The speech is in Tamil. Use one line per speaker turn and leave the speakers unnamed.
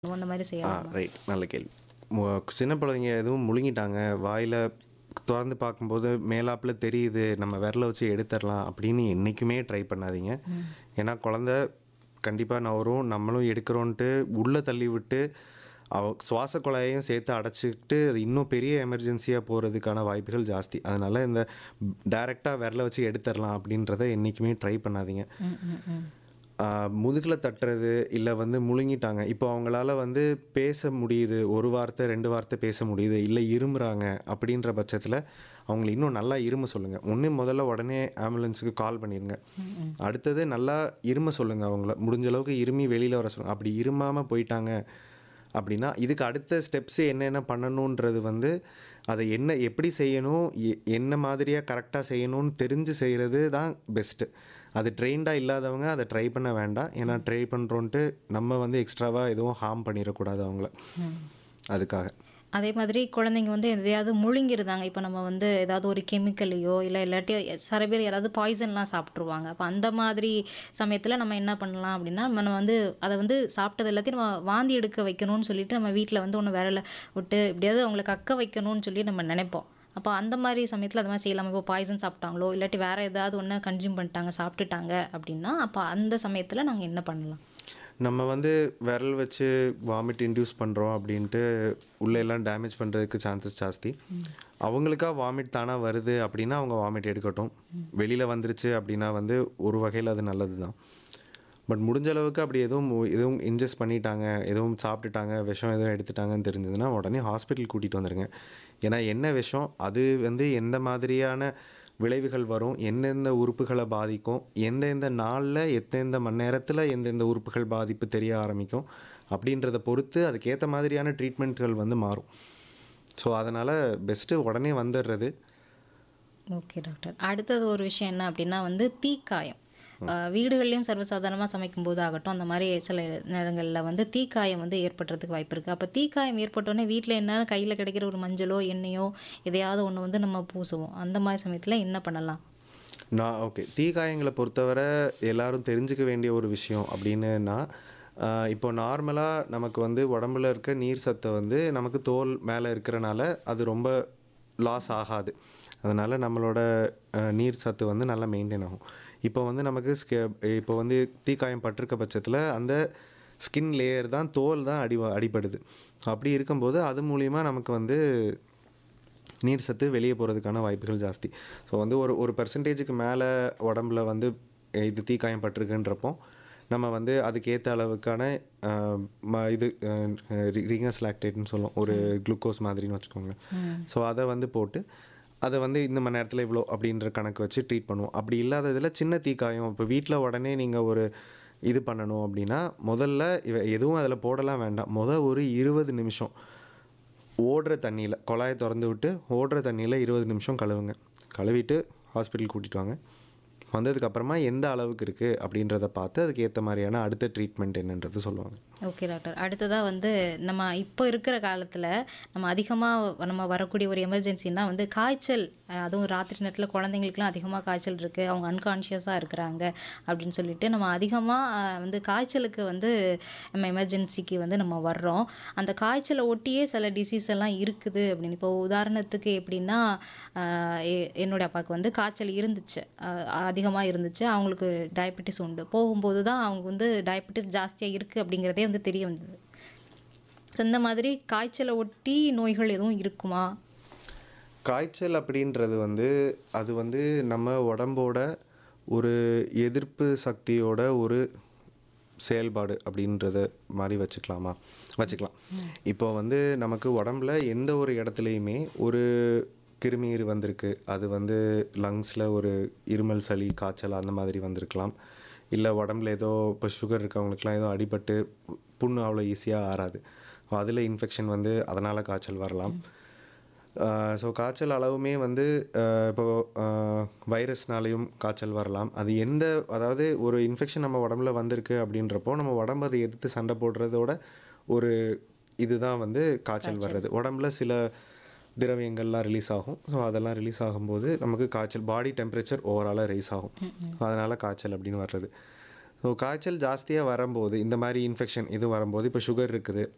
அந்த மாதிரி
ஆ
செய்யலாமா?
ரைட் நல்ல கேள்வி மு சின்ன பிள்ளைங்க எதுவும் முழுங்கிட்டாங்க வாயில் திறந்து பார்க்கும்போது மேலாப்பில் தெரியுது நம்ம விரல வச்சு எடுத்துடலாம் அப்படின்னு என்றைக்குமே ட்ரை பண்ணாதீங்க ஏன்னா குழந்த கண்டிப்பாக நவரும் நம்மளும் எடுக்கிறோன்ட்டு உள்ளே தள்ளி விட்டு அவ சுவாச குழாயையும் சேர்த்து அடைச்சிக்கிட்டு அது இன்னும் பெரிய எமர்ஜென்சியாக போகிறதுக்கான வாய்ப்புகள் ஜாஸ்தி அதனால் இந்த டைரெக்டாக விரல வச்சு எடுத்துடலாம் அப்படின்றத என்றைக்குமே ட்ரை பண்ணாதீங்க
ம், ம், ம்.
முதுகில் தட்டுறது இல்லை வந்து முழுங்கிட்டாங்க இப்போ அவங்களால வந்து பேச முடியுது ஒரு வார்த்தை ரெண்டு வார்த்தை பேச முடியுது இல்லை இருமுறாங்க அப்படின்ற பட்சத்தில் அவங்கள இன்னும் நல்லா இரும சொல்லுங்கள் ஒன்று முதல்ல உடனே ஆம்புலன்ஸுக்கு கால் பண்ணிடுங்க அடுத்தது நல்லா இரும சொல்லுங்கள் அவங்கள முடிஞ்ச அளவுக்கு இருமி வெளியில் வர சொல்லுங்கள் அப்படி இருமாமல் போயிட்டாங்க அப்படின்னா இதுக்கு அடுத்த ஸ்டெப்ஸு என்னென்ன பண்ணணுன்றது வந்து அதை என்ன எப்படி செய்யணும் எ- என்ன மாதிரியாக கரெக்டாக செய்யணும்னு தெரிஞ்சு செய்கிறது தான் பெஸ்ட்டு அது ட்ரெயின்டாக இல்லாதவங்க அதை ட்ரை பண்ண வேண்டாம் ஏன்னா ட்ரை பண்ணுறோன்ட்டு நம்ம வந்து எக்ஸ்ட்ராவாக எதுவும் ஹார்ம் பண்ணிடக்கூடாது அவங்கள அதுக்காக
அதே மாதிரி குழந்தைங்க வந்து எதையாவது முழுங்கிருந்தாங்க இப்போ நம்ம வந்து ஏதாவது ஒரு கெமிக்கலையோ இல்லை இல்லாட்டி சில பேர் யாராவது பாய்சன்லாம் சாப்பிட்ருவாங்க அப்போ அந்த மாதிரி சமயத்தில் நம்ம என்ன பண்ணலாம் அப்படின்னா நம்ம வந்து அதை வந்து சாப்பிட்டது எல்லாத்தையும் நம்ம வாந்தி எடுக்க வைக்கணும்னு சொல்லிட்டு நம்ம வீட்டில் வந்து ஒன்று விரல விட்டு எப்படியாவது அவங்களை கக்க வைக்கணும்னு சொல்லி நம்ம நினைப்போம் அப்போ அந்த மாதிரி சமயத்தில் அது மாதிரி செய்யலாம் இப்போ பாய்சன் சாப்பிட்டாங்களோ இல்லாட்டி வேறு ஏதாவது ஒன்று கன்சியூம் பண்ணிட்டாங்க சாப்பிட்டுட்டாங்க அப்படின்னா அப்போ அந்த சமயத்தில் நாங்கள் என்ன பண்ணலாம்
நம்ம வந்து விரல் வச்சு வாமிட் இன்டியூஸ் பண்ணுறோம் அப்படின்ட்டு உள்ளே எல்லாம் டேமேஜ் பண்ணுறதுக்கு சான்சஸ் ஜாஸ்தி அவங்களுக்கா வாமிட் தானாக வருது அப்படின்னா அவங்க வாமிட் எடுக்கட்டும் வெளியில் வந்துருச்சு அப்படின்னா வந்து ஒரு வகையில் அது நல்லது தான் பட் முடிஞ்ச அளவுக்கு அப்படி எதுவும் மு- எதுவும் இன்ஜெஸ்ட் பண்ணிட்டாங்க எதுவும் சாப்பிட்டுட்டாங்க விஷம் எதுவும் எடுத்துட்டாங்கன்னு தெரிஞ்சதுன்னா உடனே ஹாஸ்பிட்டல் கூட்டிகிட்டு வந்துடுங்க ஏன்னா என்ன விஷம் அது வந்து எந்த மாதிரியான விளைவுகள் வரும் எந்தெந்த உறுப்புகளை பாதிக்கும் எந்தெந்த நாளில் எந்தெந்த மணி நேரத்தில் எந்தெந்த உறுப்புகள் பாதிப்பு தெரிய ஆரம்பிக்கும் அப்படின்றத பொறுத்து அதுக்கேற்ற மாதிரியான ட்ரீட்மெண்ட்கள் வந்து மாறும் ஸோ அதனால் பெஸ்ட்டு உடனே வந்துடுறது
ஓகே டாக்டர் அடுத்தது ஒரு விஷயம் என்ன அப்படின்னா வந்து தீக்காயம் அஹ் வீடுகள்லையும் சர்வசாதாரணமாக சமைக்கும் போது ஆகட்டும் அந்த மாதிரி சில நேரங்களில் வந்து தீக்காயம் வந்து ஏற்படுறதுக்கு வாய்ப்பு இருக்குது அப்போ தீக்காயம் ஏற்பட்டோடனே வீட்டில் என்ன கையில் கிடைக்கிற ஒரு மஞ்சளோ எண்ணெயோ எதையாவது ஒன்று வந்து நம்ம பூசுவோம் அந்த மாதிரி சமயத்தில் என்ன பண்ணலாம்
நான் ஓகே தீக்காயங்களை பொறுத்தவரை எல்லாரும் தெரிஞ்சுக்க வேண்டிய ஒரு விஷயம் அப்படின்னுனா ஆஹ் இப்போ நார்மலாக நமக்கு வந்து உடம்புல இருக்க நீர் சத்தை வந்து நமக்கு தோல் மேலே இருக்கிறனால அது ரொம்ப லாஸ் ஆகாது அதனால் நம்மளோட ஆஹ் நீர் சத்து வந்து நல்லா மெயின்டைன் ஆகும் இப்போ வந்து நமக்கு ஸ்கே இப்போ வந்து தீக்காயம் பட்டிருக்க பட்சத்தில் அந்த ஸ்கின் லேயர் தான் தோல் தான் அடி அடிபடுது அப்படி இருக்கும்போது அது மூலிமா நமக்கு வந்து நீர் சத்து வெளியே போகிறதுக்கான வாய்ப்புகள் ஜாஸ்தி ஸோ வந்து ஒரு ஒரு பர்சன்டேஜுக்கு மேலே உடம்புல வந்து இது தீக்காயம் பட்டிருக்குன்றப்போ நம்ம வந்து அதுக்கேற்ற அளவுக்கான ஆஹ், ம- இது ரிங்கஸ் லாக்டேட்னு சொல்லுவோம் ஒரு குளுக்கோஸ் மாதிரின்னு வச்சுக்கோங்க ஸோ அதை வந்து போட்டு அதை வந்து இந்த மணி நேரத்தில் இவ்வளோ அப்படின்ற கணக்கு வச்சு ட்ரீட் பண்ணுவோம் அப்படி இல்லாததில் சின்ன தீக்காயம் இப்போ வீட்டில் உடனே நீங்கள் ஒரு இது பண்ணணும் அப்படின்னா முதல்ல இவ எதுவும் அதில் போடலாம் வேண்டாம் முதல் ஒரு இருபது நிமிஷம் ஓடுற தண்ணியில் குழாயை திறந்து விட்டு ஓடுற தண்ணியில் இருபது நிமிஷம் கழுவுங்க கழுவிட்டு ஹாஸ்பிட்டல் கூட்டிகிட்டு வாங்க வந்ததுக்கப்புறமா எந்த அளவுக்கு இருக்குது அப்படின்றத பார்த்து அதுக்கு ஏற்ற மாதிரியான அடுத்த ட்ரீட்மெண்ட் என்னன்றது சொல்லுவாங்க
ஓகே டாக்டர் அடுத்ததாக வந்து நம்ம இப்போ இருக்கிற காலத்தில் நம்ம அதிகமாக நம்ம வரக்கூடிய ஒரு எமர்ஜென்சின்னா வந்து காய்ச்சல் அஹ் அதுவும் ராத்திரி நேரத்தில் குழந்தைங்களுக்குலாம் அதிகமாக காய்ச்சல் இருக்குது அவங்க அன்கான்ஷியஸாக இருக்கிறாங்க அப்படின்னு சொல்லிட்டு நம்ம அதிகமாக வந்து காய்ச்சலுக்கு வந்து நம்ம எமர்ஜென்சிக்கு வந்து நம்ம வர்றோம் அந்த காய்ச்சலை ஒட்டியே சில டிசீஸ் எல்லாம் இருக்குது அப்படின்னு இப்போ உதாரணத்துக்கு எப்படின்னா அஹ் எ- என்னுடைய அப்பாவுக்கு வந்து காய்ச்சல் இருந்துச்சு அதிகமாக இருந்துச்சு அவங்களுக்கு டயபெட்டிஸ் உண்டு போகும்போது தான் அவங்க வந்து டயபெட்டிஸ் ஜாஸ்தியாக இருக்குது அப்படிங்கிறதே வந்து தெரிய வந்தது ஸோ இந்த மாதிரி காய்ச்சலை ஒட்டி நோய்கள் எதுவும் இருக்குமா
காய்ச்சல் அப்படின்றது வந்து அது வந்து நம்ம உடம்போட ஒரு எதிர்ப்பு சக்தியோட ஒரு செயல்பாடு அப்படின்றத மாதிரி வச்சுக்கலாமா வச்சுக்கலாம் இப்போ வந்து நமக்கு உடம்புல எந்த ஒரு இடத்துலையுமே ஒரு கிருமீர் வந்திருக்கு அது வந்து லங்ஸில் ஒரு இருமல் சளி காய்ச்சல் அந்த மாதிரி வந்திருக்கலாம் இல்லை உடம்புல ஏதோ இப்போ சுகர் இருக்கவங்களுக்குலாம் ஏதோ அடிபட்டு புண்ணு அவ்வளோ ஈஸியாக ஆறாது அதில் இன்ஃபெக்ஷன் வந்து அதனால் காய்ச்சல் வரலாம் ஸோ காய்ச்சல் அளவுமே வந்து ஆஹ் இப்போ வைரஸ்னாலையும் காய்ச்சல் வரலாம் அது எந்த அதாவது ஒரு இன்ஃபெக்ஷன் நம்ம உடம்புல வந்திருக்கு அப்படின்றப்போ நம்ம உடம்பு அதை எதிர்த்து சண்டை போடுறதோட ஒரு இதுதான் வந்து காய்ச்சல் வர்றது உடம்புல சில திரவியங்கள்லாம் ரிலீஸ் ஆகும் ஸோ அதெல்லாம் ரிலீஸ் ஆகும்போது நமக்கு காய்ச்சல் பாடி டெம்பரேச்சர் ஓவராலாக ரைஸ் ஆகும் அதனால் காய்ச்சல் அப்படின்னு வர்றது ஸோ காய்ச்சல் ஜாஸ்தியாக வரும்போது இந்த மாதிரி இன்ஃபெக்ஷன் இது வரும்போது இப்போ சுகர் இருக்குது